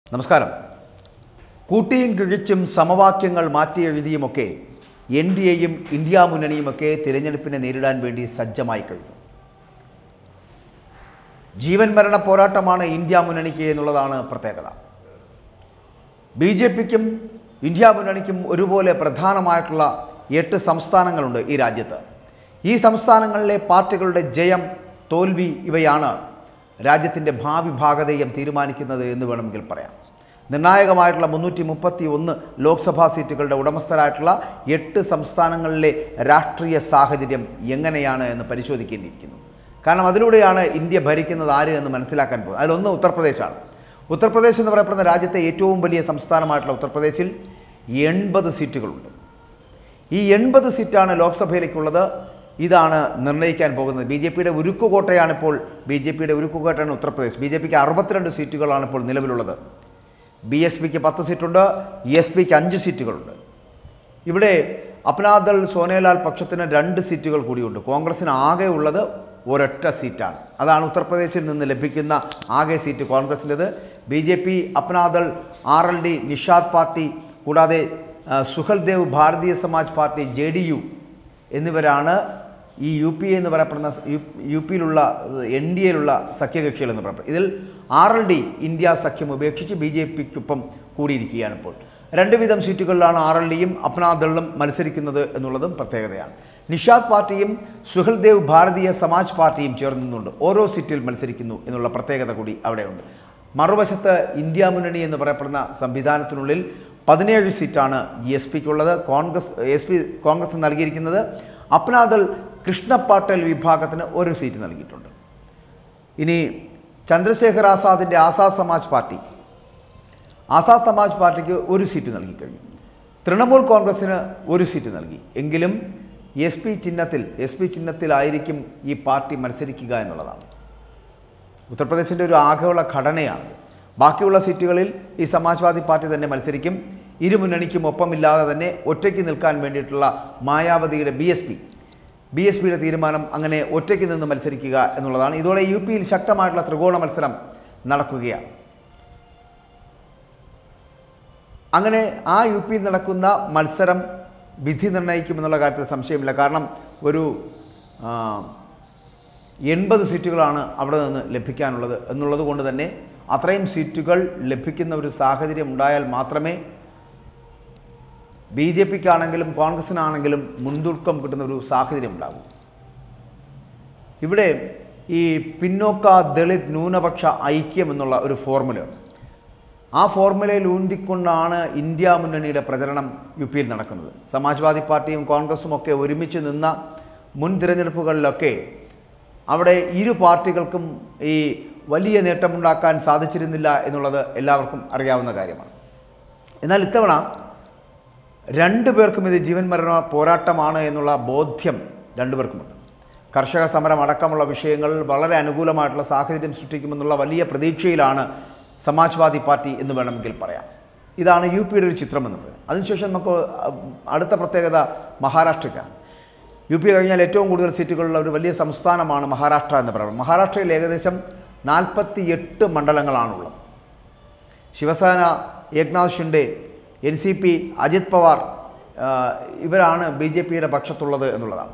നമസ്കാരം കൂട്ടിയും കിഴിച്ചും സമവാക്യങ്ങൾ മാറ്റി എഴുതിയുമൊക്കെ എൻ ഡി എയും ഇന്ത്യ മുന്നണിയുമൊക്കെ തിരഞ്ഞെടുപ്പിനെ നേരിടാൻ വേണ്ടി സജ്ജമായി കഴിഞ്ഞു ജീവൻ മരണ പോരാട്ടമാണ് ഇന്ത്യ മുന്നണിക്ക് എന്നുള്ളതാണ് പ്രത്യേകത ബി ജെ പിക്കും ഇന്ത്യ മുന്നണിക്കും ഒരുപോലെ പ്രധാനമായിട്ടുള്ള എട്ട് സംസ്ഥാനങ്ങളുണ്ട് ഈ രാജ്യത്ത് ഈ സംസ്ഥാനങ്ങളിലെ പാർട്ടികളുടെ ജയം തോൽവി ഇവയാണ് രാജ്യത്തിൻ്റെ ഭാവി ഭാഗതയും തീരുമാനിക്കുന്നത് എന്ന് വേണമെങ്കിൽ പറയാം നിർണായകമായിട്ടുള്ള മുന്നൂറ്റി മുപ്പത്തി ഒന്ന് ലോക്സഭാ സീറ്റുകളുടെ ഉടമസ്ഥരായിട്ടുള്ള എട്ട് സംസ്ഥാനങ്ങളിലെ രാഷ്ട്രീയ സാഹചര്യം എങ്ങനെയാണ് എന്ന് പരിശോധിക്കേണ്ടിയിരിക്കുന്നു കാരണം അതിലൂടെയാണ് ഇന്ത്യ ഭരിക്കുന്നത് ആര് എന്ന് മനസ്സിലാക്കാൻ പോകുന്നത് അതിലൊന്ന് ഉത്തർപ്രദേശാണ് ഉത്തർപ്രദേശ് എന്ന് പറയപ്പെടുന്ന രാജ്യത്തെ ഏറ്റവും വലിയ സംസ്ഥാനമായിട്ടുള്ള ഉത്തർപ്രദേശിൽ എൺപത് സീറ്റുകളുണ്ട് ഈ എൺപത് സീറ്റാണ് ലോക്സഭയിലേക്കുള്ളത് ഇതാണ് നിർണ്ണയിക്കാൻ പോകുന്നത് ബി ജെ പിയുടെ ഉരുക്കുകോട്ടയാണിപ്പോൾ ബി ജെ പിയുടെ ഉരുക്കുകോട്ടയാണ് ഉത്തർപ്രദേശ് ബി ജെ പിക്ക് അറുപത്തിരണ്ട് സീറ്റുകളാണ് ഇപ്പോൾ നിലവിലുള്ളത് ബി എസ് പിക്ക് പത്ത് സീറ്റുണ്ട് എസ് പിക്ക് അഞ്ച് സീറ്റുകളുണ്ട് ഇവിടെ അപ്നാദൾ സോനേലാൽ പക്ഷത്തിന് രണ്ട് സീറ്റുകൾ കൂടിയുണ്ട് കോൺഗ്രസിന് ആകെ ഉള്ളത് ഒരൊറ്റ സീറ്റാണ് അതാണ് ഉത്തർപ്രദേശിൽ നിന്ന് ലഭിക്കുന്ന ആകെ സീറ്റ് കോൺഗ്രസിൻ്റെത് B J P Apna Dal R L D Nishad party കൂടാതെ ആ, Suheldev Bharatiya Samaj party J D U എന്നിവരാണ് ഈ യു പി എന്ന് പറയപ്പെടുന്ന യു- യു പിയിലുള്ള എൻ ഡി എയിലുള്ള സഖ്യകക്ഷികൾ എന്ന് പറയപ്പെടുന്നത് ഇതിൽ ആർ എൽ ഡി ഇന്ത്യ സഖ്യം ഉപേക്ഷിച്ച് ബി ജെ പിക്കൊപ്പം കൂടിയിരിക്കുകയാണ് ഇപ്പോൾ രണ്ട് വീതം സീറ്റുകളിലാണ് ആർ എൽ ഡിയും അപ്നാദളും മത്സരിക്കുന്നത് എന്നുള്ളതും പ്രത്യേകതയാണ് നിഷാദ് പാർട്ടിയും സുഹൽദേവ് ഭാരതീയ സമാജ് പാർട്ടിയും ചേർന്നുണ്ട് ഓരോ സീറ്റിൽ മത്സരിക്കുന്നു എന്നുള്ള പ്രത്യേകത കൂടി അവിടെയുണ്ട് മറുവശത്ത് ഇന്ത്യ മുന്നണി എന്ന് പറയപ്പെടുന്ന സംവിധാനത്തിനുള്ളിൽ പതിനേഴ് സീറ്റാണ് എസ് പിക്കുള്ളത് കോൺഗ്രസ് എസ് പി കോൺഗ്രസ് നൽകിയിരിക്കുന്നത് അപ്നാദൾ കൃഷ്ണ പാട്ടേൽ വിഭാഗത്തിന് ഒരു സീറ്റ് നൽകിയിട്ടുണ്ട് ഇനി ചന്ദ്രശേഖർ ആസാദിൻ്റെ ആസാദ് സമാജ് പാർട്ടി ആസാദ് സമാജ് പാർട്ടിക്ക് ഒരു സീറ്റ് നൽകി കഴിഞ്ഞു തൃണമൂൽ കോൺഗ്രസ്സിന് ഒരു സീറ്റ് നൽകി എങ്കിലും എസ് പി ചിഹ്നത്തിൽ എസ് പി ചിഹ്നത്തിലായിരിക്കും ഈ പാർട്ടി മത്സരിക്കുക എന്നുള്ളതാണ് ഉത്തർപ്രദേശിൻ്റെ ഒരു ആകെയുള്ള ഘടനയാണ് ബാക്കിയുള്ള സീറ്റുകളിൽ ഈ സമാജ്വാദി പാർട്ടി തന്നെ മത്സരിക്കും ഇരു മുന്നണിക്കും ഒപ്പമില്ലാതെ തന്നെ ഒറ്റയ്ക്ക് നിൽക്കാൻ വേണ്ടിയിട്ടുള്ള മായാവതിയുടെ B S P B S പിയുടെ തീരുമാനം അങ്ങനെ ഒറ്റയ്ക്ക് നിന്ന് മത്സരിക്കുക എന്നുള്ളതാണ് ഇതോടെ യു പിയിൽ ശക്തമായിട്ടുള്ള ത്രികോണ മത്സരം നടക്കുകയാണ് അങ്ങനെ ആ യു പിയിൽ നടക്കുന്ന മത്സരം വിധി നിർണ്ണയിക്കുമെന്നുള്ള കാര്യത്തിൽ സംശയമില്ല കാരണം ഒരു ആ, എൺപത് സീറ്റുകളാണ് അവിടെ നിന്ന് ലഭിക്കാനുള്ളത് എന്നുള്ളത് കൊണ്ട് തന്നെ അത്രയും സീറ്റുകൾ ലഭിക്കുന്ന ഒരു സാഹചര്യം ഉണ്ടായാൽ മാത്രമേ ബി ജെ പിക്കാണെങ്കിലും കോൺഗ്രസിനാണെങ്കിലും മുൻതൂക്കം കിട്ടുന്ന ഒരു സാഹചര്യം ഉണ്ടാകും ഇവിടെ ഈ പിന്നോക്ക ദളിത് ന്യൂനപക്ഷ ഐക്യം എന്നുള്ള ഒരു ഫോർമുലയുണ്ട് ആ ഫോർമുലയിൽ ഊന്നിക്കൊണ്ടാണ് ഇന്ത്യ മുന്നണിയുടെ പ്രചരണം യു പിയിൽ നടക്കുന്നത് സമാജ്വാദി പാർട്ടിയും കോൺഗ്രസും ഒക്കെ ഒരുമിച്ച് നിന്ന മുൻ തിരഞ്ഞെടുപ്പുകളിലൊക്കെ അവിടെ ഇരു പാർട്ടികൾക്കും ഈ വലിയ നേട്ടമുണ്ടാക്കാൻ സാധിച്ചിരുന്നില്ല എന്നുള്ളത് എല്ലാവർക്കും അറിയാവുന്ന കാര്യമാണ് എന്നാൽ ഇത്തവണ രണ്ടു പേർക്കും ഇത് ജീവൻ മരണ പോരാട്ടമാണ് എന്നുള്ള ബോധ്യം രണ്ടുപേർക്കുമുണ്ട് കർഷക സമരം അടക്കമുള്ള വിഷയങ്ങൾ വളരെ അനുകൂലമായിട്ടുള്ള സാഹചര്യം സൃഷ്ടിക്കുമെന്നുള്ള വലിയ പ്രതീക്ഷയിലാണ് സമാജ്വാദി പാർട്ടി എന്ന് വേണമെങ്കിൽ പറയാം ഇതാണ് യു പിയുടെ ഒരു ചിത്രം എന്നുള്ളത് അതിനുശേഷം നമുക്ക് അടുത്ത പ്രത്യേകത മഹാരാഷ്ട്രയ്ക്കാണ് യു പി കഴിഞ്ഞാൽ ഏറ്റവും കൂടുതൽ സീറ്റുകളുള്ള ഒരു വലിയ സംസ്ഥാനമാണ് മഹാരാഷ്ട്ര എന്ന് പറയുന്നത് മഹാരാഷ്ട്രയിൽ ഏകദേശം നാൽപ്പത്തി എട്ട് മണ്ഡലങ്ങളാണുള്ളത് Shiv Sena Eknath Shinde N C P Ajit Pawar ആ, ഇവരാണ് ബി ജെ പിയുടെ പക്ഷത്തുള്ളത് എന്നുള്ളതാണ്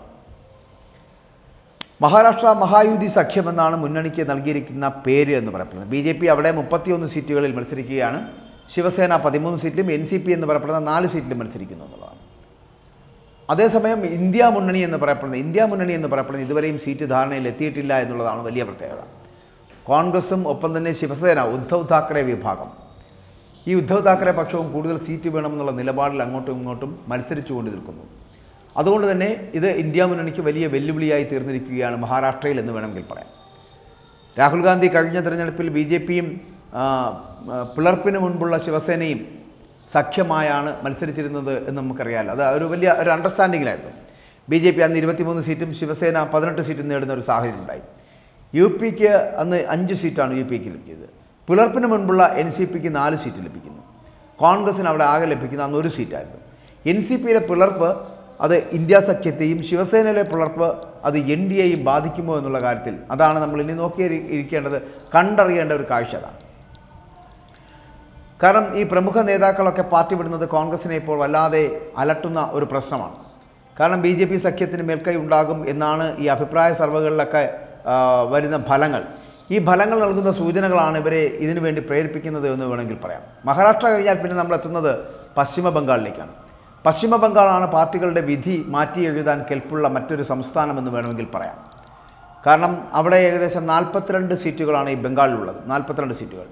മഹാരാഷ്ട്ര മഹായുതി സഖ്യമെന്നാണ് മുന്നണിക്ക് നൽകിയിരിക്കുന്ന പേര് എന്ന് പറയപ്പെടുന്നത് ബി ജെ പി അവിടെ മുപ്പത്തിയൊന്ന് സീറ്റുകളിൽ മത്സരിക്കുകയാണ് ശിവസേന പതിമൂന്ന് സീറ്റിലും എൻ സി പി എന്ന് പറയപ്പെടുന്ന നാല് സീറ്റിലും മത്സരിക്കുന്നു എന്നുള്ളതാണ് അതേസമയം ഇന്ത്യ മുന്നണി എന്ന് പറയപ്പെടുന്നത് ഇന്ത്യ മുന്നണി എന്ന് പറയപ്പെടുന്നത് ഇതുവരെയും സീറ്റ് ധാരണയിൽ എത്തിയിട്ടില്ല എന്നുള്ളതാണ് വലിയ പ്രത്യേകത കോൺഗ്രസും ഒപ്പം തന്നെ ശിവസേന ഉദ്ധവ് താക്കറെ വിഭാഗം ഈ ഉദ്ധവ് താക്കറെ പക്ഷവും കൂടുതൽ സീറ്റ് വേണമെന്നുള്ള നിലപാടിൽ അങ്ങോട്ടും ഇങ്ങോട്ടും മത്സരിച്ചുകൊണ്ട് നിൽക്കുന്നു അതുകൊണ്ട് തന്നെ ഇത് ഇന്ത്യ മുന്നണിക്ക് വലിയ വെല്ലുവിളിയായി തീർന്നിരിക്കുകയാണ് മഹാരാഷ്ട്രയിൽ എന്ന് വേണമെങ്കിൽ പറയാം രാഹുൽ ഗാന്ധി കഴിഞ്ഞ തെരഞ്ഞെടുപ്പിൽ ബി ജെ പിയും പിളർപ്പിന് മുൻപുള്ള ശിവസേനയും സഖ്യമായാണ് മത്സരിച്ചിരുന്നത് എന്ന് നമുക്കറിയാമല്ലോ അത് ഒരു വലിയ ഒരു അണ്ടർസ്റ്റാൻഡിങ്ങിലായിരുന്നു ബി ജെ പി അന്ന് ഇരുപത്തിമൂന്ന് സീറ്റും ശിവസേന പതിനെട്ട് സീറ്റും നേടുന്ന ഒരു സാഹചര്യം ഉണ്ടായി യു പിക്ക് അന്ന് അഞ്ച് സീറ്റാണ് യു പിക്ക് ലഭിച്ചത് പിളർപ്പിന് മുൻപുള്ള എൻ സി പിക്ക് നാല് സീറ്റ് ലഭിക്കുന്നു കോൺഗ്രസിന് അവിടെ ആകെ ലഭിക്കുന്ന അന്ന് ഒരു സീറ്റായിരുന്നു എൻ സി പിയിലെ പിളർപ്പ് അത് ഇന്ത്യ സഖ്യത്തെയും ശിവസേനയിലെ പിളർപ്പ് അത് എൻ ഡി എയും ബാധിക്കുമോ എന്നുള്ള കാര്യത്തിൽ അതാണ് നമ്മൾ ഇനി നോക്കിയിരിക്കേണ്ടത് കണ്ടറിയേണ്ട ഒരു കാഴ്ച അതാണ് കാരണം ഈ പ്രമുഖ നേതാക്കളൊക്കെ പാർട്ടി വിടുന്നത് കോൺഗ്രസിനെ ഇപ്പോൾ വല്ലാതെ അലട്ടുന്ന ഒരു പ്രശ്നമാണ് കാരണം ബി ജെ പി സഖ്യത്തിന് മേൽക്കൈ ഉണ്ടാകും എന്നാണ് ഈ അഭിപ്രായ സർവകളിലൊക്കെ ആ, വരുന്ന ഫലങ്ങൾ ഈ ഫലങ്ങൾ നൽകുന്ന സൂചനകളാണ് ഇവരെ ഇതിനു വേണ്ടി പ്രേരിപ്പിക്കുന്നത് എന്ന് വേണമെങ്കിൽ പറയാം മഹാരാഷ്ട്ര കഴിഞ്ഞാൽ പിന്നെ നമ്മൾ എത്തുന്നത് പശ്ചിമ ബംഗാളിലേക്കാണ് പശ്ചിമ ബംഗാളാണ് പാർട്ടികളുടെ വിധി മാറ്റി എഴുതാൻ കെൽപ്പുള്ള മറ്റൊരു സംസ്ഥാനമെന്ന് വേണമെങ്കിൽ പറയാം കാരണം അവിടെ ഏകദേശം നാൽപ്പത്തിരണ്ട് സീറ്റുകളാണ് ഈ ബംഗാളിലുള്ളത് നാൽപ്പത്തിരണ്ട് സീറ്റുകൾ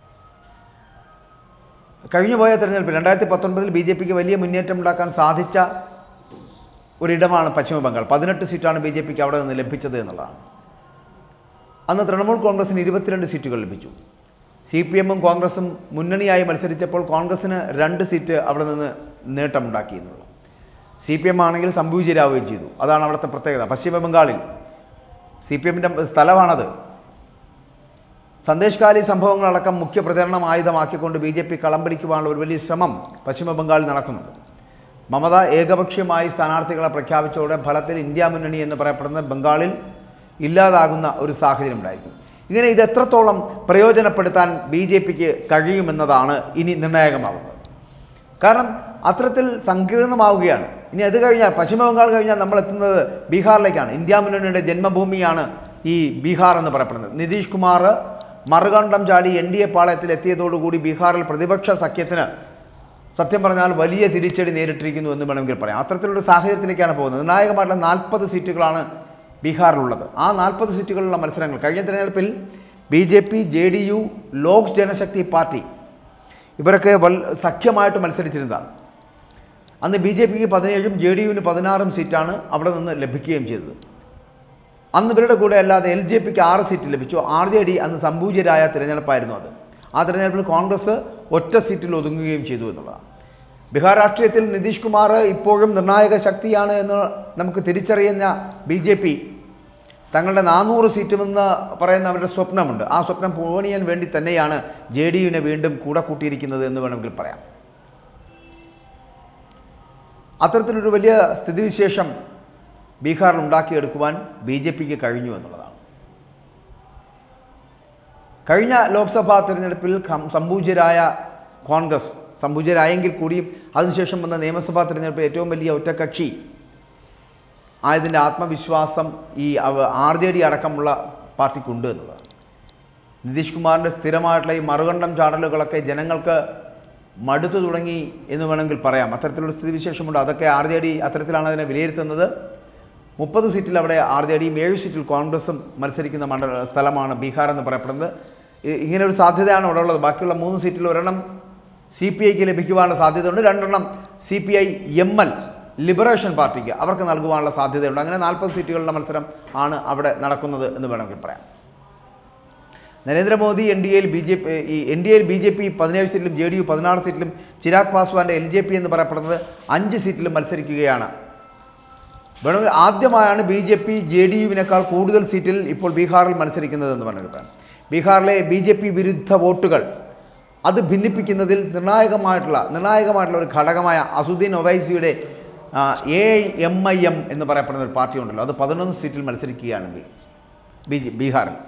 കഴിഞ്ഞുപോയ തെരഞ്ഞെടുപ്പിൽ രണ്ടായിരത്തി പത്തൊൻപതിൽ ബി ജെ പിക്ക് വലിയ മുന്നേറ്റം ഉണ്ടാക്കാൻ സാധിച്ച ഒരിടമാണ് പശ്ചിമ ബംഗാൾ പതിനെട്ട് സീറ്റാണ് ബി ജെ പിക്ക് അവിടെ നിന്ന് ലഭിച്ചത് എന്നുള്ളതാണ് അന്ന് തൃണമൂൽ കോൺഗ്രസിന് ഇരുപത്തിരണ്ട് സീറ്റുകൾ ലഭിച്ചു സി പി എമ്മും കോൺഗ്രസും മുന്നണിയായി മത്സരിച്ചപ്പോൾ കോൺഗ്രസിന് രണ്ട് സീറ്റ് അവിടെ നിന്ന് നേട്ടമുണ്ടാക്കി എന്നുള്ളത് സി പി എം ആണെങ്കിൽ സംഭൂജിരാവുകയും ചെയ്തു അതാണ് അവിടുത്തെ പ്രത്യേകത പശ്ചിമ ബംഗാളിൽ സി പി എമ്മിൻ്റെ സ്ഥലമാണത് സന്ദേശകാലി സംഭവങ്ങളടക്കം മുഖ്യ പ്രചരണം ആയുധമാക്കിക്കൊണ്ട് ബി ജെ പി കളം പിടിക്കുവാനുള്ള ഒരു വലിയ ശ്രമം പശ്ചിമ ബംഗാളിൽ നടക്കുന്നുണ്ട് മമത ഏകപക്ഷീയമായി സ്ഥാനാർത്ഥികളെ പ്രഖ്യാപിച്ചതോടെ ഫലത്തിൽ ഇന്ത്യ മുന്നണി എന്ന് പറയപ്പെടുന്നത് ബംഗാളിൽ ഇല്ലാതാകുന്ന ഒരു സാഹചര്യം ഉണ്ടായിരിക്കും ഇങ്ങനെ ഇത് എത്രത്തോളം പ്രയോജനപ്പെടുത്താൻ ബി ജെ പിക്ക് കഴിയുമെന്നതാണ് ഇനി നിർണായകമാകുന്നത് കാരണം അത്തരത്തിൽ സങ്കീർണമാവുകയാണ് ഇനി അത് കഴിഞ്ഞാൽ പശ്ചിമ ബംഗാൾ കഴിഞ്ഞാൽ നമ്മൾ എത്തുന്നത് ബീഹാറിലേക്കാണ് ഇന്ത്യ മുന്നണിയുടെ ജന്മഭൂമിയാണ് ഈ ബീഹാർ എന്ന് പറയപ്പെടുന്നത് നിതീഷ് കുമാർ മറുകണ്ഠം ചാടി എൻ ഡി എ പാളയത്തിൽ എത്തിയതോടുകൂടി ബീഹാറിൽ പ്രതിപക്ഷ സഖ്യത്തിന് സത്യം പറഞ്ഞാൽ വലിയ തിരിച്ചടി നേരിട്ടിരിക്കുന്നു എന്ന് വേണമെങ്കിൽ പറയാം അത്തരത്തിലുള്ള സാഹചര്യത്തിലേക്കാണ് പോകുന്നത് നിർണായകമായിട്ടുള്ള നാൽപ്പത് സീറ്റുകളാണ് ബീഹാറിലുള്ളത് ആ നാൽപ്പത് സീറ്റുകളിലുള്ള മത്സരങ്ങൾ കഴിഞ്ഞ തിരഞ്ഞെടുപ്പിൽ B J P J D U Lok Janshakti party ഇവരൊക്കെ വൽ സഖ്യമായിട്ട് മത്സരിച്ചിരുന്നതാണ് അന്ന് ബി ജെ പിക്ക് പതിനേഴും ജെ ഡി യുവിന് പതിനാറും സീറ്റാണ് അവിടെ നിന്ന് ലഭിക്കുകയും ചെയ്തത് അന്ന് ഇവരുടെ കൂടെ അല്ലാതെ എൽ ജെ പിക്ക് ആറ് സീറ്റ് ലഭിച്ചു ആർ ജെ ഡി അന്ന് സംഭൂജ്യരായ തിരഞ്ഞെടുപ്പായിരുന്നു അത് ആ തിരഞ്ഞെടുപ്പിൽ കോൺഗ്രസ് ഒറ്റ സീറ്റിൽ ഒതുങ്ങുകയും ചെയ്തു എന്നുള്ളതാണ് ബീഹാർ രാഷ്ട്രീയത്തിൽ നിതീഷ് കുമാർ ഇപ്പോഴും നിർണായക ശക്തിയാണ് എന്ന് നമുക്ക് തിരിച്ചറിയുന്ന ബി ജെ പി തങ്ങളുടെ നാനൂറ് സീറ്റുമെന്ന് പറയുന്ന അവരുടെ സ്വപ്നമുണ്ട് ആ സ്വപ്നം പൂവണിയാൻ വേണ്ടി തന്നെയാണ് ജെ ഡി യുവിനെ വീണ്ടും കൂടെ കൂട്ടിയിരിക്കുന്നത് എന്ന് വേണമെങ്കിൽ പറയാം അത്തരത്തിലൊരു വലിയ സ്ഥിതിവിശേഷം ബീഹാറിൽ ഉണ്ടാക്കിയെടുക്കുവാൻ ബി ജെ പിക്ക് കഴിഞ്ഞു എന്നുള്ളതാണ് കഴിഞ്ഞ ലോക്സഭാ തിരഞ്ഞെടുപ്പിൽ കം- സംപൂജ്യരായ കോൺഗ്രസ് സംപൂജ്യരായെങ്കിൽ കൂടിയും അതിനുശേഷം വന്ന നിയമസഭാ തിരഞ്ഞെടുപ്പിൽ ഏറ്റവും വലിയ ഒറ്റക്കക്ഷി ആയതിൻ്റെ ആത്മവിശ്വാസം ഈ ആർ ജെ ഡി അടക്കമുള്ള പാർട്ടിക്കുണ്ട് എന്നുള്ളതാണ് നിതീഷ് കുമാറിൻ്റെ സ്ഥിരമായിട്ടുള്ള ഈ മറുകണ്ഠം ചാടലുകളൊക്കെ ജനങ്ങൾക്ക് മടുത്തു തുടങ്ങി എന്ന് വേണമെങ്കിൽ പറയാം അത്തരത്തിലുള്ള സ്ഥിതിവിശേഷമുണ്ട് അതൊക്കെ ആർ ജെ ഡി അത്തരത്തിലാണ് അതിനെ വിലയിരുത്തുന്നത് മുപ്പത് സീറ്റിൽ അവിടെ ആർ ജെ ഡിയും ഏഴ് സീറ്റിൽ കോൺഗ്രസും മത്സരിക്കുന്ന മണ്ഡല സ്ഥലമാണ് ബീഹാർ എന്ന് പറയപ്പെടുന്നത് ഇ- ഇങ്ങനെ ഒരു സാധ്യതയാണ് അവിടെ ഉള്ളത് ബാക്കിയുള്ള മൂന്ന് സീറ്റിൽ ഒരെണ്ണം സി പി ഐക്ക് ലഭിക്കുവാനുള്ള സാധ്യതയുണ്ട് രണ്ടെണ്ണം C P I M L liberation പാർട്ടിക്ക് അവർക്ക് നൽകുവാനുള്ള സാധ്യതയുണ്ട് അങ്ങനെ നാൽപ്പത് സീറ്റുകളുടെ മത്സരം ആണ് അവിടെ നടക്കുന്നത് എന്ന് വേണമെങ്കിൽ പറയാം നരേന്ദ്രമോദി എൻ ഡി എയിൽ ബി ജെ പി ഈ എൻ ഡി എയിൽ ബി ജെ പി പതിനേഴ് സീറ്റിലും ജെ ഡി യു പതിനാറ് സീറ്റിലും ചിരാഗ് പാസ്വാന്റെ എൽ ജെ പി എന്ന് പറയപ്പെടുന്നത് അഞ്ച് സീറ്റിലും മത്സരിക്കുകയാണ് വേണമെങ്കിൽ ആദ്യമായാണ് B J P J D യുവിനേക്കാൾ കൂടുതൽ സീറ്റിൽ ഇപ്പോൾ ബീഹാറിൽ മത്സരിക്കുന്നത് എന്ന് വേണമെങ്കിൽ പറയാം ബീഹാറിലെ ബി ജെ പി വിരുദ്ധ വോട്ടുകൾ അത് ഭിന്നിപ്പിക്കുന്നതിൽ നിർണായകമായിട്ടുള്ള നിർണായകമായിട്ടുള്ള ഒരു ഘടകമായ അസുദ്ദീൻ ഒവൈസിയുടെ എ എം ഐ എം എന്ന് പറയപ്പെടുന്ന ഒരു പാർട്ടി ഉണ്ടല്ലോ അത് പതിനൊന്ന് സീറ്റിൽ മത്സരിക്കുകയാണ് ബി- ബി ജെ ബീഹാറിൽ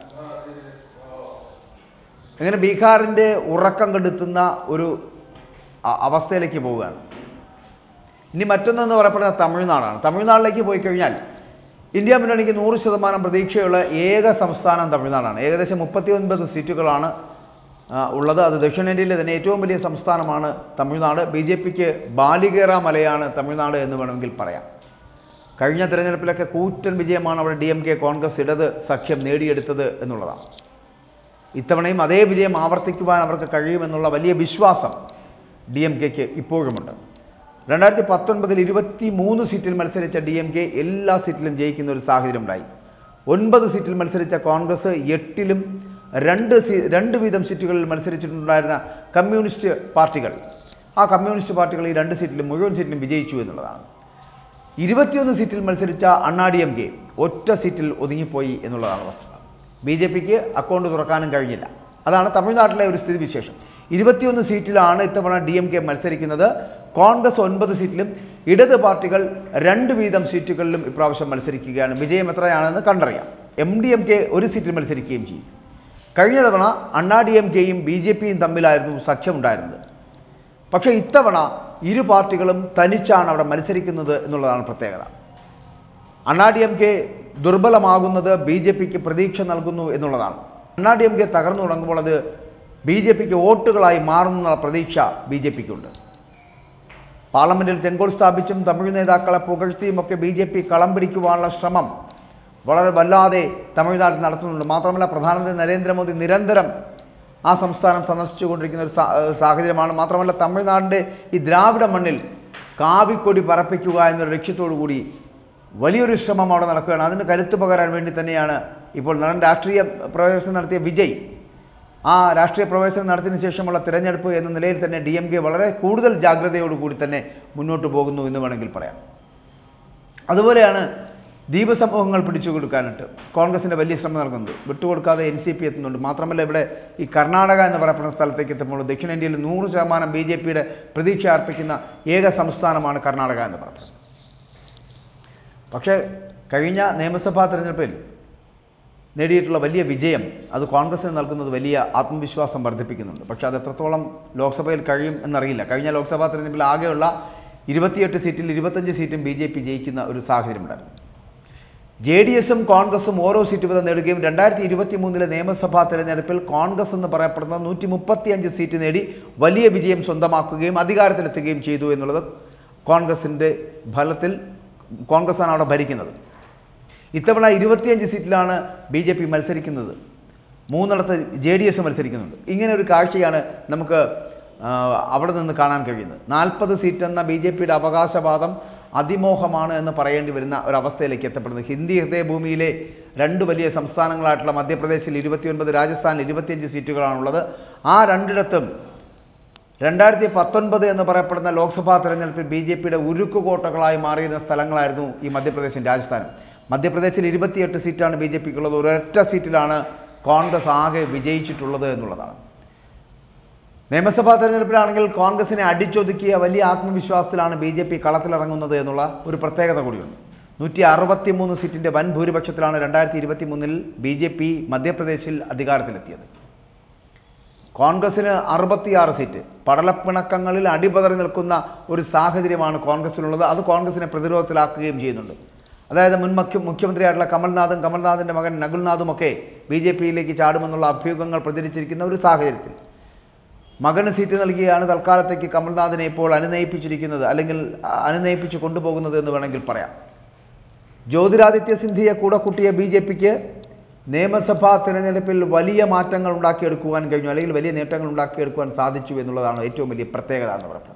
അങ്ങനെ ബീഹാറിൻ്റെ ഉറക്കം കെടുത്തുന്ന ഒരു അ- അവസ്ഥയിലേക്ക് പോവുകയാണ് ഇനി മറ്റൊന്നെന്ന് പറയപ്പെടുന്ന തമിഴ്നാടാണ് തമിഴ്നാട്ടിലേക്ക് പോയി കഴിഞ്ഞാൽ ഇന്ത്യ മുന്നണിക്ക് നൂറ് ശതമാനം പ്രതീക്ഷയുള്ള ഏക സംസ്ഥാനം തമിഴ്നാടാണ് ഏകദേശം മുപ്പത്തി ഒൻപത് സീറ്റുകളാണ് ആ, ഉള്ളത് അത് ദക്ഷിണേന്ത്യയിലെ തന്നെ ഏറ്റവും വലിയ സംസ്ഥാനമാണ് തമിഴ്നാട് ബി ജെ പിക്ക് ബാലികേറ മലയാണ് തമിഴ്നാട് എന്ന് വേണമെങ്കിൽ പറയാം കഴിഞ്ഞ തിരഞ്ഞെടുപ്പിലൊക്കെ കൂറ്റൻ വിജയമാണ് അവിടെ ഡി എം കെ കോൺഗ്രസ് ഇടത് സഖ്യം നേടിയെടുത്തത് എന്നുള്ളതാണ് ഇത്തവണയും അതേ വിജയം ആവർത്തിക്കുവാൻ അവർക്ക് കഴിയുമെന്നുള്ള വലിയ വിശ്വാസം ഡി എം കെക്ക് ഇപ്പോഴുമുണ്ട് രണ്ടായിരത്തി പത്തൊൻപതിൽ ഇരുപത്തി മൂന്ന് സീറ്റിൽ മത്സരിച്ച ഡി എം കെ എല്ലാ സീറ്റിലും ജയിക്കുന്ന ഒരു സാഹചര്യം ഉണ്ടായി ഒൻപത് സീറ്റിൽ മത്സരിച്ച കോൺഗ്രസ് എട്ടിലും രണ്ട് സീ രണ്ട് വീതം സീറ്റുകളിൽ മത്സരിച്ചിട്ടുണ്ടായിരുന്ന കമ്മ്യൂണിസ്റ്റ് പാർട്ടികൾ ആ കമ്മ്യൂണിസ്റ്റ് പാർട്ടികൾ ഈ രണ്ട് സീറ്റിലും മുഴുവൻ സീറ്റിലും വിജയിച്ചു എന്നുള്ളതാണ് ഇരുപത്തിയൊന്ന് സീറ്റിൽ മത്സരിച്ച അണ്ണാ ഡി എം കെ ഒറ്റ സീറ്റിൽ ഒതുങ്ങിപ്പോയി എന്നുള്ളതാണ് വസ്തുത ബി ജെ പിക്ക് അക്കൗണ്ട് തുറക്കാനും കഴിഞ്ഞില്ല അതാണ് തമിഴ്നാട്ടിലെ ഒരു സ്ഥിതിവിശേഷം ഇരുപത്തിയൊന്ന് സീറ്റിലാണ് ഇത്തവണ ഡി എം കെ മത്സരിക്കുന്നത് കോൺഗ്രസ് ഒൻപത് സീറ്റിലും ഇടത് പാർട്ടികൾ രണ്ട് വീതം സീറ്റുകളിലും ഇപ്രാവശ്യം മത്സരിക്കുകയാണ് വിജയം എത്രയാണെന്ന് കണ്ടറിയാം എം ഡി എം കെ ഒരു സീറ്റിൽ മത്സരിക്കുകയും ചെയ്യും കഴിഞ്ഞ തവണ അണ്ണാ ഡി എം കെയും ബി ജെ പിയും തമ്മിലായിരുന്നു സഖ്യമുണ്ടായിരുന്നത് പക്ഷേ ഇത്തവണ ഇരു പാർട്ടികളും തനിച്ചാണ് അവിടെ മത്സരിക്കുന്നത് എന്നുള്ളതാണ് പ്രത്യേകത അണ്ണാ ഡി എം കെ ദുർബലമാകുന്നത് ബി ജെ പിക്ക് പ്രതീക്ഷ നൽകുന്നു എന്നുള്ളതാണ് അണ്ണാ ഡി എം കെ തകർന്നു തുടങ്ങുമ്പോൾ അത് ബി ജെ പിക്ക് വോട്ടുകളായി മാറുന്നുള്ള പ്രതീക്ഷ ബി ജെ പിക്കുണ്ട് പാർലമെന്റിൽ ചെങ്കോൾ സ്ഥാപിച്ചും തമിഴ് നേതാക്കളെ പുകഴ്ത്തിയും ഒക്കെ ബി ജെ പി കളം പിടിക്കുവാനുള്ള ശ്രമം വളരെ വല്ലാതെ തമിഴ്നാട്ടിൽ നടത്തുന്നുണ്ട് മാത്രമല്ല പ്രധാനമന്ത്രി നരേന്ദ്രമോദി നിരന്തരം ആ സംസ്ഥാനം സന്ദർശിച്ചുകൊണ്ടിരിക്കുന്ന ഒരു സാ- സാഹചര്യമാണ് മാത്രമല്ല തമിഴ്നാടിൻ്റെ ഈ ദ്രാവിഡ മണ്ണിൽ കാവിക്കൊടി പറപ്പിക്കുക എന്നൊരു ലക്ഷ്യത്തോടു കൂടി വലിയൊരു ശ്രമം അവിടെ നടക്കുകയാണ് അതിന് കരുത്തു പകരാൻ വേണ്ടി തന്നെയാണ് ഇപ്പോൾ നടൻ രാഷ്ട്രീയ പ്രവേശനം നടത്തിയ വിജയ് ആ രാഷ്ട്രീയ പ്രവേശനം നടത്തിയതിനു ശേഷമുള്ള തിരഞ്ഞെടുപ്പ് എന്ന നിലയിൽ തന്നെ ഡി എം കെ വളരെ കൂടുതൽ ജാഗ്രതയോടുകൂടി തന്നെ മുന്നോട്ട് പോകുന്നു എന്ന് വേണമെങ്കിൽ പറയാം അതുപോലെയാണ് ദ്വീപ് സമൂഹങ്ങൾ പിടിച്ചു കൊടുക്കാനായിട്ട് കോൺഗ്രസിൻ്റെ വലിയ ശ്രമം നടക്കുന്നത് വിട്ടുകൊടുക്കാതെ എൻ സി പി എത്തുന്നുണ്ട് മാത്രമല്ല ഇവിടെ ഈ കർണാടക എന്ന് പറയപ്പെടുന്ന സ്ഥലത്തേക്ക് എത്തുമ്പോൾ ദക്ഷിണേന്ത്യയിൽ നൂറ് ശതമാനം ബി ജെ പിയുടെ പ്രതീക്ഷ അർപ്പിക്കുന്ന ഏക സംസ്ഥാനമാണ് കർണാടക എന്ന് പറയുന്നത് പക്ഷേ കഴിഞ്ഞ നിയമസഭാ തെരഞ്ഞെടുപ്പിൽ നേടിയിട്ടുള്ള വലിയ വിജയം അത് കോൺഗ്രസിന് നൽകുന്നത് വലിയ ആത്മവിശ്വാസം വർദ്ധിപ്പിക്കുന്നുണ്ട് പക്ഷേ അത് എത്രത്തോളം ലോക്സഭയിൽ കഴിയും എന്നറിയില്ല കഴിഞ്ഞ ലോക്സഭാ തെരഞ്ഞെടുപ്പിൽ ആകെയുള്ള ഇരുപത്തിയെട്ട് സീറ്റിൽ ഇരുപത്തഞ്ച് സീറ്റും ബി ജെ പി ജയിക്കുന്ന ഒരു സാഹചര്യമുണ്ടായിരുന്നു ജെ ഡി എസും കോൺഗ്രസും ഓരോ സീറ്റ് വീതം നേടുകയും രണ്ടായിരത്തി ഇരുപത്തി മൂന്നിലെ നിയമസഭാ തെരഞ്ഞെടുപ്പിൽ കോൺഗ്രസ് എന്ന് പറയപ്പെടുന്ന നൂറ്റി മുപ്പത്തിയഞ്ച് സീറ്റ് നേടി വലിയ വിജയം സ്വന്തമാക്കുകയും അധികാരത്തിലെത്തുകയും ചെയ്തു എന്നുള്ളത് കോൺഗ്രസിൻ്റെ ഫലത്തിൽ കോൺഗ്രസ്സാണ് അവിടെ ഭരിക്കുന്നത് ഇത്തവണ ഇരുപത്തിയഞ്ച് സീറ്റിലാണ് ബി ജെ പി മത്സരിക്കുന്നത് മൂന്നിടത്ത് ജെ ഡി എസ് മത്സരിക്കുന്നുണ്ട് ഇങ്ങനെ ഒരു കാഴ്ചയാണ് നമുക്ക് ആ, അവിടെ നിന്ന് കാണാൻ കഴിയുന്നത് നാൽപ്പത് സീറ്റ് എന്ന ബി ജെ പിയുടെ അവകാശവാദം അതിമോഹമാണ് എന്ന് പറയേണ്ടി വരുന്ന ഒരവസ്ഥയിലേക്ക് എത്തപ്പെടുന്നത് ഹിന്ദി ഹൃദയഭൂമിയിലെ രണ്ട് വലിയ സംസ്ഥാനങ്ങളായിട്ടുള്ള മധ്യപ്രദേശിൽ ഇരുപത്തിയൊൻപത് രാജസ്ഥാനിൽ ഇരുപത്തിയഞ്ച് സീറ്റുകളാണുള്ളത് ആ രണ്ടിടത്തും രണ്ടായിരത്തി പത്തൊൻപത് എന്ന് പറയപ്പെടുന്ന ലോക്സഭാ തെരഞ്ഞെടുപ്പിൽ ബി ജെ പിയുടെ ഉരുക്കുകോട്ടകളായി മാറിയിരുന്ന സ്ഥലങ്ങളായിരുന്നു ഈ മധ്യപ്രദേശും രാജസ്ഥാനും മധ്യപ്രദേശിൽ ഇരുപത്തിയെട്ട് സീറ്റാണ് ബി ജെ പിക്കുള്ളത് ഒരൊറ്റ സീറ്റിലാണ് കോൺഗ്രസ് ആകെ വിജയിച്ചിട്ടുള്ളത് എന്നുള്ളതാണ് നിയമസഭാ തെരഞ്ഞെടുപ്പിലാണെങ്കിൽ കോൺഗ്രസിനെ അടിച്ചൊതുക്കിയ വലിയ ആത്മവിശ്വാസത്തിലാണ് ബി ജെ പി കളത്തിലിറങ്ങുന്നത് എന്നുള്ള ഒരു പ്രത്യേകത കൂടിയുണ്ട് നൂറ്റി അറുപത്തി മൂന്ന് സീറ്റിൻ്റെ വൻ ഭൂരിപക്ഷത്തിലാണ് രണ്ടായിരത്തി ഇരുപത്തി മൂന്നിൽ ബി ജെ പി മധ്യപ്രദേശിൽ അധികാരത്തിലെത്തിയത് കോൺഗ്രസിന് അറുപത്തിയാറ് സീറ്റ് പടലപ്പിണക്കങ്ങളിൽ അടിപതറി നിൽക്കുന്ന ഒരു സാഹചര്യമാണ് കോൺഗ്രസിനുള്ളത് അത് കോൺഗ്രസിനെ പ്രതിരോധത്തിലാക്കുകയും ചെയ്യുന്നുണ്ട് അതായത് മുൻ മുഖ്യ മുഖ്യമന്ത്രിയായിട്ടുള്ള കമൽനാഥും കമൽനാഥിൻ്റെ മകൻ നകുൽനാഥും ഒക്കെ ബി ജെ പിയിലേക്ക് ചാടുമെന്നുള്ള അഭ്യൂഹങ്ങൾ പ്രചരിച്ചിരിക്കുന്ന ഒരു സാഹചര്യത്തിൽ മകന് സീറ്റ് നൽകിയാണ് തൽക്കാലത്തേക്ക് കമൽനാഥിനെ ഇപ്പോൾ അനുനയിപ്പിച്ചിരിക്കുന്നത് അല്ലെങ്കിൽ ആ, അനുനയിപ്പിച്ച് കൊണ്ടുപോകുന്നത് എന്ന് വേണമെങ്കിൽ പറയാം ജ്യോതിരാദിത്യ സിന്ധിയെ കൂടെ കൂട്ടിയ ബി ജെ പിക്ക് നിയമസഭാ തിരഞ്ഞെടുപ്പിൽ വലിയ മാറ്റങ്ങൾ ഉണ്ടാക്കിയെടുക്കുവാൻ കഴിഞ്ഞു അല്ലെങ്കിൽ വലിയ നേട്ടങ്ങൾ ഉണ്ടാക്കിയെടുക്കുവാൻ സാധിച്ചു എന്നുള്ളതാണ് ഏറ്റവും വലിയ പ്രത്യേകത എന്ന് പറയുന്നത്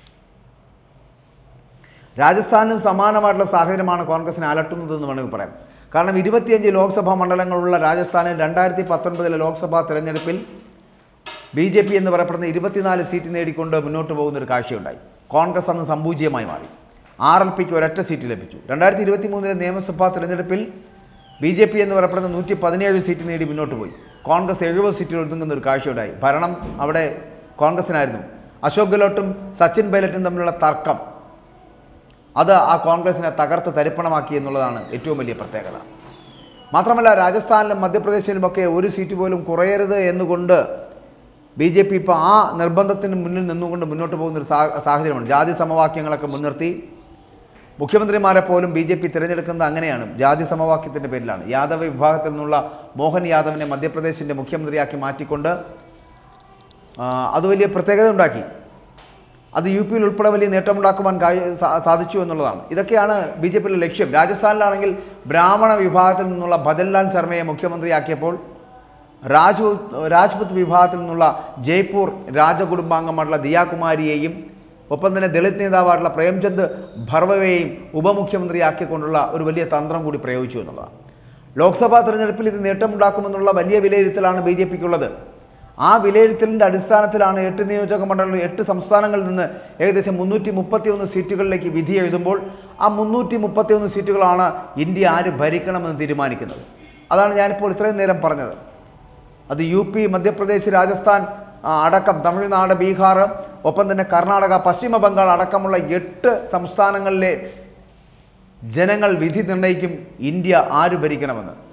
രാജസ്ഥാനിലും സമാനമായിട്ടുള്ള സാഹചര്യമാണ് കോൺഗ്രസിനെ അലട്ടുന്നതെന്ന് വേണമെങ്കിൽ പറയാം കാരണം ഇരുപത്തിയഞ്ച് ലോക്സഭാ മണ്ഡലങ്ങളുള്ള രാജസ്ഥാനിൽ രണ്ടായിരത്തി പത്തൊൻപതിലെ ലോക്സഭാ തെരഞ്ഞെടുപ്പിൽ ബി ജെ പി എന്ന് പറയപ്പെടുന്ന ഇരുപത്തിനാല് സീറ്റ് നേടിക്കൊണ്ട് മുന്നോട്ട് പോകുന്ന ഒരു കാഴ്ചയുണ്ടായി കോൺഗ്രസ് അന്ന് സംപൂജ്യമായി മാറി ആർ എൽ പിക്ക് ഒരൊറ്റ സീറ്റ് ലഭിച്ചു രണ്ടായിരത്തി ഇരുപത്തി മൂന്നിലെ നിയമസഭാ തെരഞ്ഞെടുപ്പിൽ ബി ജെ പി എന്ന് പറയപ്പെടുന്ന നൂറ്റി പതിനേഴ് സീറ്റ് നേടി മുന്നോട്ട് പോയി കോൺഗ്രസ് എഴുപത് സീറ്റിൽ ഒതുങ്ങുന്ന ഒരു കാഴ്ചയുണ്ടായി ഭരണം അവിടെ കോൺഗ്രസിനായിരുന്നു അശോക് ഗെഹ്ലോട്ടും സച്ചിൻ പൈലറ്റും തമ്മിലുള്ള തർക്കം അത് ആ കോൺഗ്രസിനെ തകർത്ത് തരിപ്പണമാക്കി എന്നുള്ളതാണ് ഏറ്റവും വലിയ പ്രത്യേകത മാത്രമല്ല രാജസ്ഥാനിലും മധ്യപ്രദേശിലുമൊക്കെ ഒരു സീറ്റ് പോലും കുറയരുത് എന്നുകൊണ്ട് ബി ജെ പി ഇപ്പോൾ ആ നിർബന്ധത്തിന് മുന്നിൽ നിന്നുകൊണ്ട് മുന്നോട്ട് പോകുന്ന ഒരു സാ- സാഹചര്യമാണ് ജാതി സമവാക്യങ്ങളൊക്കെ മുൻനിർത്തി മുഖ്യമന്ത്രിമാരെ പോലും ബി ജെ പി തിരഞ്ഞെടുക്കുന്നത് അങ്ങനെയാണ് ജാതി സമവാക്യത്തിൻ്റെ പേരിലാണ് യാദവ വിഭാഗത്തിൽ നിന്നുള്ള മോഹൻ യാദവിനെ മധ്യപ്രദേശിൻ്റെ മുഖ്യമന്ത്രിയാക്കി മാറ്റിക്കൊണ്ട് ആ, അത് വലിയ പ്രത്യേകത ഉണ്ടാക്കി അത് യു പിയിൽ ഉൾപ്പെടെ വലിയ നേട്ടമുണ്ടാക്കുവാൻ കഴി- സാ- സാധിച്ചു എന്നുള്ളതാണ് ഇതൊക്കെയാണ് ബി ജെ പിയുടെ ലക്ഷ്യം രാജസ്ഥാനിലാണെങ്കിൽ ബ്രാഹ്മണ വിഭാഗത്തിൽ നിന്നുള്ള ഭജൻലാൽ ശർമ്മയെ മുഖ്യമന്ത്രിയാക്കിയപ്പോൾ രാജ്പുത് രാജ്പുത് വിഭാഗത്തിൽ നിന്നുള്ള ജയ്പൂർ രാജകുടുംബാംഗമായിട്ടുള്ള ദിയാകുമാരിയെയും ഒപ്പം തന്നെ ദളിത് നേതാവായിട്ടുള്ള പ്രേംചന്ദ് ഭർവയെയും ഉപമുഖ്യമന്ത്രിയാക്കിക്കൊണ്ടുള്ള ഒരു വലിയ തന്ത്രം കൂടി പ്രയോഗിച്ചു എന്നുള്ളതാണ് ലോക്സഭാ തെരഞ്ഞെടുപ്പിൽ ഇത് നേട്ടമുണ്ടാക്കുമെന്നുള്ള വലിയ വിലയിരുത്തലാണ് ബി ജെ പിക്കുള്ളത് ആ വിലയിരുത്തലിൻ്റെ അടിസ്ഥാനത്തിലാണ് എട്ട് നിയോജക മണ്ഡലങ്ങൾ എട്ട് സംസ്ഥാനങ്ങളിൽ നിന്ന് ഏകദേശം മുന്നൂറ്റി മുപ്പത്തിയൊന്ന് സീറ്റുകളിലേക്ക് വിധി എഴുതുമ്പോൾ ആ മുന്നൂറ്റി മുപ്പത്തിയൊന്ന് സീറ്റുകളാണ് ഇന്ത്യ ആര് ഭരിക്കണമെന്ന് തീരുമാനിക്കുന്നത് അതാണ് ഞാനിപ്പോൾ ഇത്രയും നേരം പറഞ്ഞത് അത് യു പി മധ്യപ്രദേശ് രാജസ്ഥാൻ ആ, അടക്കം തമിഴ്നാട് ബീഹാർ ഒപ്പം തന്നെ കർണാടക പശ്ചിമ ബംഗാൾ അടക്കമുള്ള എട്ട് സംസ്ഥാനങ്ങളിലെ ജനങ്ങൾ വിധി നിർണ്ണയിക്കും ഇന്ത്യ ആര് ഭരിക്കണമെന്ന്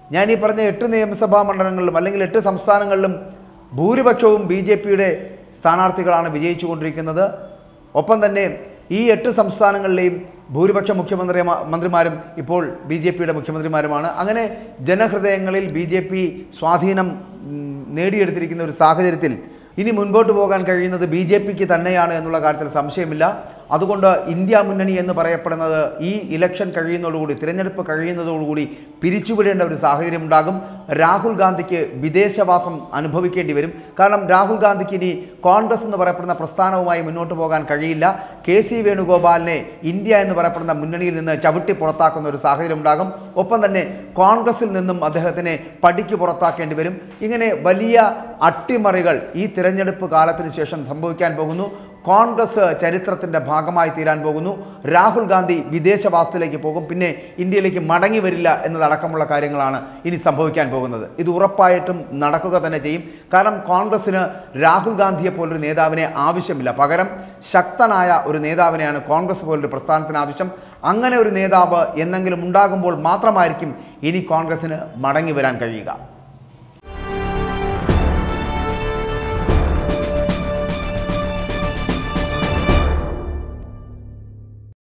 ഞാൻ ഈ പറഞ്ഞ എട്ട് നിയമസഭാ മണ്ഡലങ്ങളിലും അല്ലെങ്കിൽ എട്ട് സംസ്ഥാനങ്ങളിലും ഭൂരിപക്ഷവും ബി ജെ പിയുടെ സ്ഥാനാർത്ഥികളാണ് വിജയിച്ചുകൊണ്ടിരിക്കുന്നത് ഒപ്പം തന്നെ ഈ എട്ട് സംസ്ഥാനങ്ങളിലെയും ഭൂരിപക്ഷ മുഖ്യമന്ത്രി മന്ത്രിമാരും ഇപ്പോൾ ബി ജെ പിയുടെ മുഖ്യമന്ത്രിമാരുമാണ് അങ്ങനെ ജനഹൃദയങ്ങളിൽ ബി ജെ പി സ്വാധീനം ഉം, നേടിയെടുത്തിരിക്കുന്ന ഒരു സാഹചര്യത്തിൽ ഇനി മുൻപോട്ട് പോകാൻ കഴിയുന്നത് ബി ജെ പിക്ക് തന്നെയാണ് എന്നുള്ള കാര്യത്തിൽ സംശയമില്ല അതുകൊണ്ട് ഇന്ത്യ മുന്നണി എന്ന് പറയപ്പെടുന്നത് ഈ ഇലക്ഷൻ കഴിയുന്നതോടുകൂടി തിരഞ്ഞെടുപ്പ് കഴിയുന്നതോടുകൂടി പിരിച്ചുവിടേണ്ട ഒരു സാഹചര്യം ഉണ്ടാകും രാഹുൽ ഗാന്ധിക്ക് വിദേശവാസം അനുഭവിക്കേണ്ടി വരും കാരണം രാഹുൽ ഗാന്ധിക്ക് ഇനി കോൺഗ്രസ് എന്ന് പറയപ്പെടുന്ന പ്രസ്ഥാനവുമായി മുന്നോട്ട് പോകാൻ കഴിയില്ല കെ സി വേണുഗോപാലിനെ ഇന്ത്യ എന്ന് പറയപ്പെടുന്ന മുന്നണിയിൽ നിന്ന് ചവിട്ടി പുറത്താക്കുന്ന ഒരു സാഹചര്യം ഉണ്ടാകും ഒപ്പം തന്നെ കോൺഗ്രസിൽ നിന്നും അദ്ദേഹത്തിനെ പടിക്ക് പുറത്താക്കേണ്ടി വരും ഇങ്ങനെ വലിയ അട്ടിമറികൾ ഈ തിരഞ്ഞെടുപ്പ് കാലത്തിന് ശേഷം സംഭവിക്കാൻ പോകുന്നു കോൺഗ്രസ് ചരിത്രത്തിൻ്റെ ഭാഗമായി തീരാൻ പോകുന്നു രാഹുൽ ഗാന്ധി വിദേശവാസത്തിലേക്ക് പോകും പിന്നെ ഇന്ത്യയിലേക്ക് മടങ്ങി വരില്ല എന്നതടക്കമുള്ള കാര്യങ്ങളാണ് ഇനി സംഭവിക്കാൻ പോകുന്നത് ഇത് ഉറപ്പായിട്ടും നടക്കുക തന്നെ ചെയ്യും കാരണം കോൺഗ്രസ്സിന് രാഹുൽ ഗാന്ധിയെ പോലൊരു നേതാവിനെ ആവശ്യമില്ല പകരം ശക്തനായ ഒരു നേതാവിനെയാണ് കോൺഗ്രസ് പോലൊരു പ്രസ്ഥാനത്തിന് ആവശ്യം അങ്ങനെ ഒരു നേതാവ് എന്നെങ്കിലും ഉണ്ടാകുമ്പോൾ മാത്രമായിരിക്കും ഇനി കോൺഗ്രസ്സിന് മടങ്ങി വരാൻ കഴിയുക